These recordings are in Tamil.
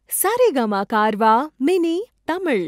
சரிகமா கார்வா மினி தமிழ்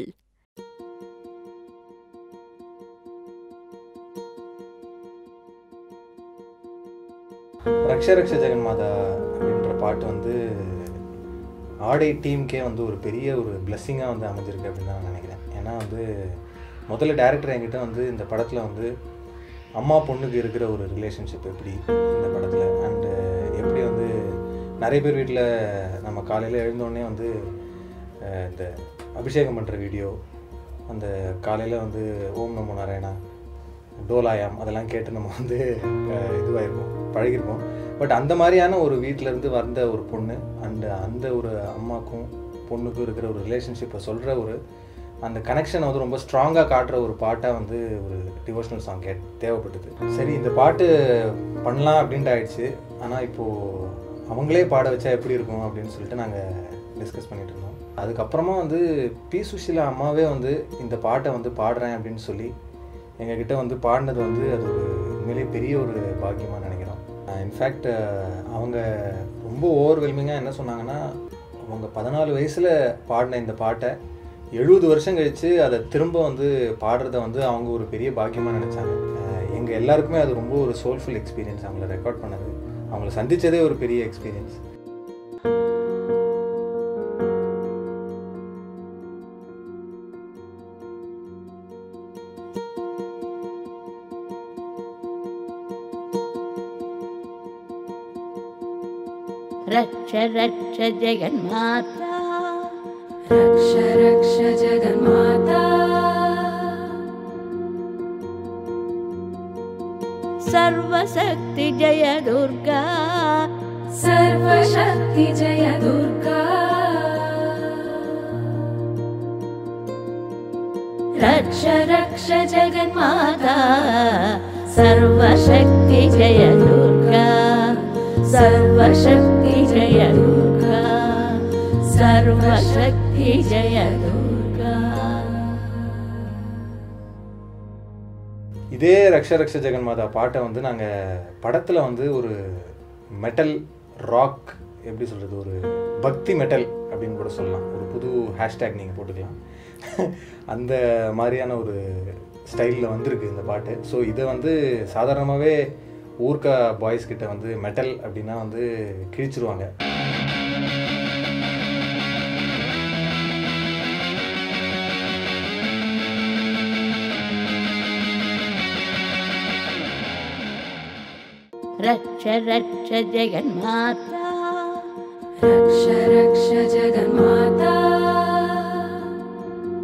ரக்ஷ ரக்ஷ ஜெகன்மாதா அப்படின்ற பாட்டு வந்து ஆடை டீமுக்கே வந்து ஒரு பெரிய ஒரு பிளெஸ்ஸிங்காக வந்து அமைஞ்சிருக்கு அப்படின்னு தான் நான் நினைக்கிறேன் ஏன்னா வந்து முதல்ல டேரக்டர் என்கிட்ட வந்து இந்த படத்தில் வந்து அம்மா பொண்ணுக்கு இருக்கிற ஒரு ரிலேஷன்ஷிப் எப்படி இந்த படத்தில் அண்டு எப்படி வந்து நிறைய பேர் வீட்டில் நம்ம காலையில் எழுந்தோடனே வந்து அஹ், இந்த அபிஷேகம் பண்ணுற வீடியோ அந்த காலையில் வந்து ஓம் நமோ நாராயணா டோலாயாம் அதெல்லாம் கேட்டு நம்ம வந்து அஹ், இதுவாயிருப்போம் பழகிருப்போம் பட் அந்த மாதிரியான ஒரு வீட்ல இருந்து வந்த ஒரு பொண்ணு அண்ட் அந்த ஒரு அம்மாக்கும் பொண்ணுக்கும் இருக்கிற ஒரு ரிலேஷன்ஷிப்பை சொல்கிற ஒரு அந்த கனெக்ஷனை வந்து ரொம்ப ஸ்ட்ராங்காக காட்டுற ஒரு பாட்டாக வந்து ஒரு டிவோஷனல் சாங் கே தேவைப்பட்டது சரி இந்த பாட்டு பண்ணலாம் அப்படின்ட்டு ஆயிடுச்சு ஆனால் இப்போது அவங்களே பாட வச்சா எப்படி இருக்கும் அப்படின்னு சொல்லிட்டு நாங்கள் டிஸ்கஸ் பண்ணிட்டு இருந்தோம் அதுக்கப்புறமா வந்து பி சுஷீலா அம்மாவே வந்து இந்த பாட்டை வந்து பாடுறேன் அப்படின்னு சொல்லி எங்ககிட்ட வந்து பாடினது வந்து அது ஒரு உண்மையிலேயே பெரிய ஒரு பாக்கியமாக நினைக்கிறோம் இன்ஃபேக்ட் அவங்க ரொம்ப ஓவர்வெல்மிங்காக என்ன சொன்னாங்கன்னா அவங்க பதினாலு வயசில் பாடின இந்த பாட்டை எழுபது வருஷம் கழித்து அதை திரும்ப வந்து பாடுறத வந்து அவங்க ஒரு பெரிய பாக்கியமாக நினச்சாங்க எங்கள் எல்லாருக்குமே அது ரொம்ப ஒரு சோல்ஃபுல் எக்ஸ்பீரியன்ஸ் அவங்கள ரெக்கார்ட் பண்ணது அவங்கள சந்திச்சதே ஒரு பெரிய எக்ஸ்பீரியன்ஸ் रक्ष रक्ष जगन्माता रक्ष रक्ष जगन्माता सर्वशक्ति जय दुर्गा सर्वशक्ति जय दुर्गा रक्ष रक्ष जगन्माता सर्वशक्ति जय दुर्गा सर्वशक्ति जय दुर्गा सर्वशक्ति जय दुर्गा இதே ரக்ஷ ரக்ஷ ஜெகன்மாதா பாட்டை வந்து நாங்கள் படத்தில் வந்து ஒரு மெட்டல் ராக் எப்படி சொல்கிறது ஒரு பக்தி மெட்டல் அப்படின்னு கூட சொல்லலாம் ஒரு புது ஹேஷ்டேக் நீங்கள் போட்டுக்கலாம் அந்த மாதிரியான ஒரு ஸ்டைலில் வந்திருக்கு இந்த பாட்டு ஸோ இதை வந்து சாதாரணமாகவே ஊர்க்கா பாய்ஸ் கிட்ட வந்து மெட்டல் அப்படின்னா வந்து கிழிச்சிருவாங்க रक्ष रक्ष जगन्माता रक्ष रक्ष जगन्माता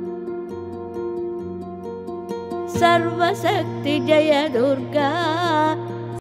सर्वशक्ति जय दुर्गा